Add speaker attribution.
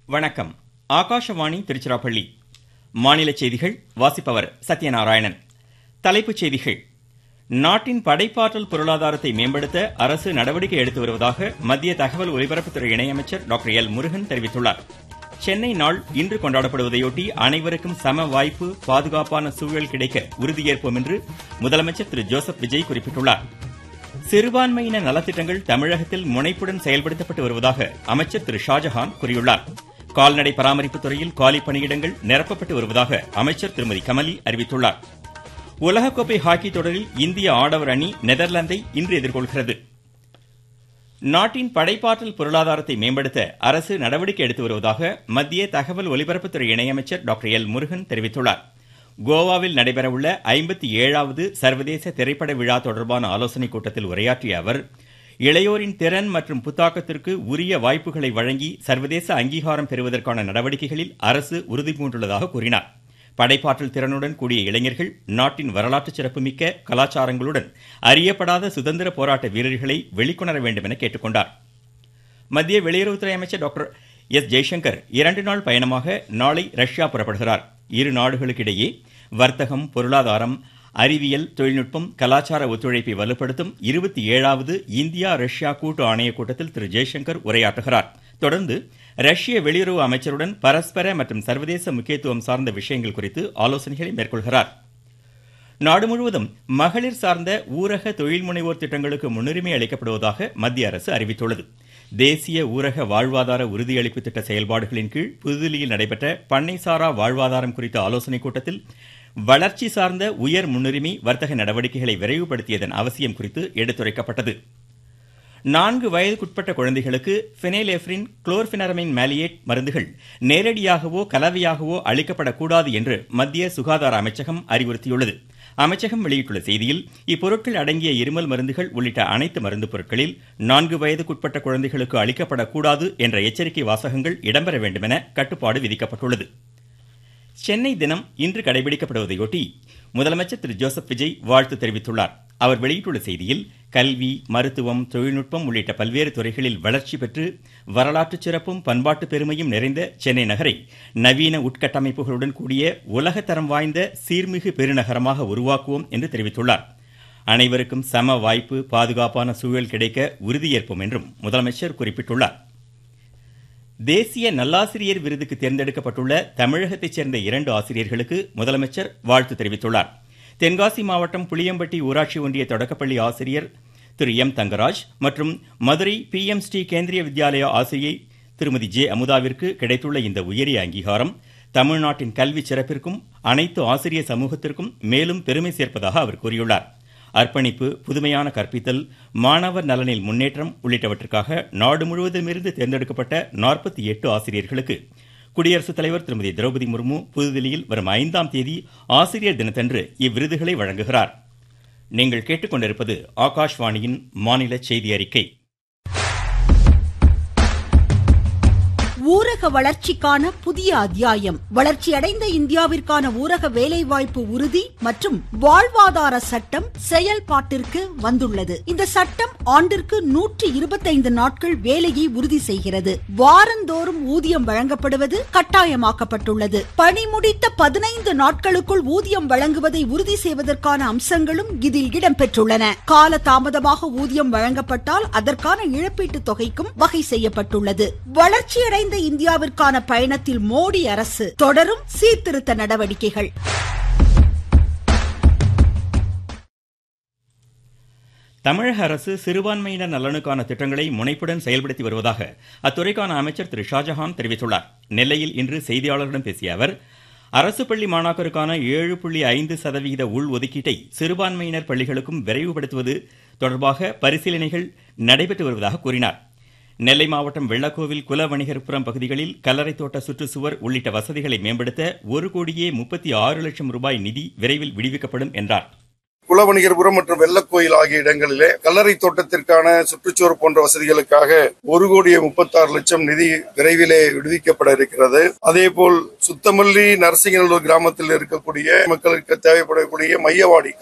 Speaker 1: வணக்கம் ஆகாஷவாணி திருச்சிராப்பள்ளி மாநில செய்திகள் வாசிப்பவர் சத்யநாராயணன் தலைப்புச் செய்திகள் நாட்டின் படைப்பாற்றல் பொருளாதாரத்தை மேம்படுத்த அரசு நடவடிக்கை எடுத்து வருவதாக மத்திய தகவல் ஒலிபரப்புத்துறை இணையமைச்சர் டாக்டர் எல் முருகன் தெரிவித்துள்ளார் சென்னை நாள் இன்று கொண்டாடப்படுவதையொட்டி அனைவருக்கும் சம வாய்ப்பு பாதுகாப்பான சூழல் கிடைக்க உறுதியேற்போம் என்று முதலமைச்சர் திரு ஜோசப் விஜய் குறிப்பிட்டுள்ளார் சிறுபான்மையின நலத்திட்டங்கள் தமிழகத்தில் முனைப்புடன் செயல்படுத்தப்பட்டு வருவதாக அமைச்சர் திரு ஷாஜஹான் கூறியுள்ளார் கால்நடை பராமரிப்பு துறையில் காலி பணியிடங்கள் நிரப்பப்பட்டு வருவதாக அமைச்சர் திருமதி கமலி அறிவித்துள்ளார் உலகக்கோப்பை ஹாக்கி தொடரில் இந்திய ஆடவர் அணி நெதர்லாந்தை இன்று எதிர்கொள்கிறது நாட்டின் படைப்பாற்றல் பொருளாதாரத்தை மேம்படுத்த அரசு நடவடிக்கை எடுத்து வருவதாக மத்திய தகவல் ஒலிபரப்புத்துறை இணையமைச்சர் டாக்டர் எல் முருகன் தெரிவித்துள்ளார் கோவாவில் நடைபெறவுள்ள ஐம்பத்தி ஏழாவது சர்வதேச திரைப்பட விழா தொடர்பான ஆலோசனைக் கூட்டத்தில் உரையாற்றிய அவர் இளையோரின் திறன் மற்றும் புத்தாக்கத்திற்கு உரிய வாய்ப்புகளை வழங்கி சர்வதேச அங்கீகாரம் பெறுவதற்கான நடவடிக்கைகளில் அரசு உறுதிபூண்டுள்ளதாக கூறினார் படைப்பாற்றல் திறனுடன் கூடிய இளைஞர்கள் நாட்டின் வரலாற்று சிறப்புமிக்க கலாச்சாரங்களுடன் அறியப்படாத சுதந்திர போராட்ட வீரர்களை வெளிக்கொணர வேண்டும் என கேட்டுக்கொண்டார் மத்திய வெளியுறவுத்துறை அமைச்சர் டாக்டர் எஸ் ஜெய்சங்கர் இரண்டு நாள் பயணமாக நாளை ரஷ்யா புறப்படுகிறார் இரு நாடுகளுக்கிடையே வர்த்தகம் பொருளாதாரம் அறிவியல் தொழில்நுட்பம் கலாச்சார ஒத்துழைப்பை வலுப்படுத்தும் இருபத்தி ஏழாவது இந்தியா ரஷ்யா கூட்டு ஆணைய கூட்டத்தில் திரு ஜெய்சங்கர் உரையாற்றுகிறார் தொடர்ந்து ரஷ்ய வெளியுறவு அமைச்சருடன் பரஸ்பர மற்றும் சர்வதேச முக்கியத்துவம் சார்ந்த விஷயங்கள் குறித்து ஆலோசனைகளை மேற்கொள்கிறார் நாடு முழுவதும் மகளிர் சார்ந்த ஊரக தொழில் முனைவோர் திட்டங்களுக்கு முன்னுரிமை அளிக்கப்படுவதாக மத்திய அரசு அறிவித்துள்ளது தேசிய ஊரக வாழ்வாதார உறுதியளிப்பு திட்ட செயல்பாடுகளின் கீழ் புதுதில்லியில் நடைபெற்ற பண்ணைசாரா வாழ்வாதாரம் குறித்த ஆலோசனைக் கூட்டத்தில் வளர்ச்சி சார்ந்த உயர் முன்னுரிமை வர்த்தக நடவடிக்கைகளை விரைவுபடுத்தியதன் அவசியம் குறித்து எடுத்துரைக்கப்பட்டது நான்கு வயதுக்குட்பட்ட குழந்தைகளுக்கு பினைலெஃப்ரின் குளோர்பினரமின் மேலியேட் மருந்துகள் நேரடியாகவோ கலவையாகவோ அளிக்கப்படக்கூடாது என்று மத்திய சுகாதார அமைச்சகம் அறிவுறுத்தியுள்ளது அமைச்சகம் வெளியிட்டுள்ள செய்தியில் இப்பொருட்கள் அடங்கிய இருமல் மருந்துகள் உள்ளிட்ட அனைத்து மருந்து பொருட்களில் நான்கு வயதுக்குட்பட்ட குழந்தைகளுக்கு அளிக்கப்படக்கூடாது என்ற எச்சரிக்கை வாசகங்கள் இடம்பெற வேண்டும் என கட்டுப்பாடு விதிக்கப்பட்டுள்ளது சென்னை தினம் இன்று கடைபிடிக்கப்படுவதையொட்டி முதலமைச்சர் திரு ஜோசப் விஜய் வாழ்த்து தெரிவித்துள்ளார் அவர் வெளியிட்டுள்ள செய்தியில் கல்வி மருத்துவம் தொழில்நுட்பம் உள்ளிட்ட பல்வேறு துறைகளில் வளர்ச்சி பெற்று வரலாற்று சிறப்பும் பண்பாட்டு பெருமையும் நிறைந்த சென்னை நகரை நவீன உட்கட்டமைப்புகளுடன் கூடிய உலகத்தரம் வாய்ந்த சீர்மிகு பெருநகரமாக உருவாக்குவோம் என்று தெரிவித்துள்ளார் அனைவருக்கும் சம வாய்ப்பு பாதுகாப்பான சூழல் கிடைக்க உறுதியேற்போம் என்றும் முதலமைச்சர் குறிப்பிட்டுள்ளார் தேசிய நல்லாசிரியர் விருதுக்கு தேர்ந்தெடுக்கப்பட்டுள்ள தமிழகத்தைச் சேர்ந்த இரண்டு ஆசிரியர்களுக்கு முதலமைச்சர் வாழ்த்து தெரிவித்துள்ளார் தென்காசி மாவட்டம் புளியம்பட்டி ஊராட்சி ஒன்றிய தொடக்கப்பள்ளி ஆசிரியர் திரு எம் தங்கராஜ் மற்றும் மதுரை பி எம் ஸ்ரீ கேந்திரிய வித்யாலயா ஆசிரியை திருமதி ஜே அமுதாவிற்கு கிடைத்துள்ள இந்த உயரிய அங்கீகாரம் தமிழ்நாட்டின் கல்வி சிறப்பிற்கும் அனைத்து ஆசிரியர் சமூகத்திற்கும் மேலும் பெருமை சேர்ப்பதாக அவர் கூறியுள்ளார் அர்ப்பணிப்பு புதுமையான கற்பித்தல் மாணவர் நலனில் முன்னேற்றம் உள்ளிட்டவற்றுக்காக நாடு முழுவதுமிருந்து தேர்ந்தெடுக்கப்பட்ட நாற்பத்தி எட்டு ஆசிரியர்களுக்கு குடியரசுத் தலைவர் திருமதி திரௌபதி முர்மு புதுதில்லியில் வரும் ஐந்தாம் தேதி ஆசிரியர் தினத்தன்று இவ்விருதுகளை வழங்குகிறார் நீங்கள் கேட்டுக்கொண்டிருப்பது ஆகாஷ்வாணியின் மாநில செய்தி அறிக்கை
Speaker 2: ஊரக வளர்ச்சிக்கான புதிய அத்தியாயம் வளர்ச்சியடைந்த இந்தியாவிற்கான ஊரக வேலைவாய்ப்பு உறுதி மற்றும் வாழ்வாதார சட்டம் செயல்பாட்டிற்கு வந்துள்ளது இந்த சட்டம் ஆண்டிற்கு நூற்றி இருபத்தைந்து நாட்கள் வேலையை உறுதி செய்கிறது வாரந்தோறும் ஊதியம் வழங்கப்படுவது கட்டாயமாக்கப்பட்டுள்ளது பணி முடித்த பதினைந்து நாட்களுக்குள் ஊதியம் வழங்குவதை உறுதி செய்வதற்கான அம்சங்களும் இதில் இடம்பெற்றுள்ளன கால தாமதமாக ஊதியம் வழங்கப்பட்டால் அதற்கான இழப்பீட்டு தொகைக்கும் வகை செய்யப்பட்டுள்ளது வளர்ச்சியடைந்த இந்தியாவிற்கான பயணத்தில் மோடி அரசு தொடரும் சீர்திருத்த நடவடிக்கைகள்
Speaker 1: தமிழக அரசு சிறுபான்மையினர் நலனுக்கான திட்டங்களை முனைப்புடன் செயல்படுத்தி வருவதாக அத்துறைக்கான அமைச்சர் திரு ஷாஜஹான் தெரிவித்துள்ளார் நெல்லையில் இன்று செய்தியாளர்களிடம் பேசிய அவர் அரசு பள்ளி மாணாக்கருக்கான ஏழு புள்ளி ஐந்து சதவிகித உள் ஒதுக்கீட்டை சிறுபான்மையினர் பள்ளிகளுக்கும் விரைவுபடுத்துவது தொடர்பாக பரிசீலனைகள் நடைபெற்று வருவதாக கூறினார் நெல்லை மாவட்டம் வெள்ளக்கோவில் குல வணிகர்புரம் பகுதிகளில் கல்லறை தோட்ட சுற்றுச்சுவர் உள்ளிட்ட வசதிகளை மேம்படுத்த ஒரு கோடியே முப்பத்தி ஆறு லட்சம் ரூபாய் நிதி விரைவில் விடுவிக்கப்படும் என்றார்
Speaker 3: குலவணிகர்புரம் மற்றும் வெள்ளக்கோயில் ஆகிய இடங்களிலே கல்லறை தோட்டத்திற்கான சுற்றுச்சுவர் போன்ற வசதிகளுக்காக ஒரு கோடியே முப்பத்தாறு லட்சம் நிதி விரைவிலே விடுவிக்கப்பட இருக்கிறது அதேபோல் சுத்தமல்லி நரசிங்கநல்லூர் கிராமத்தில் இருக்கக்கூடிய மக்களுக்கு தேவைப்படக்கூடிய மையவாடி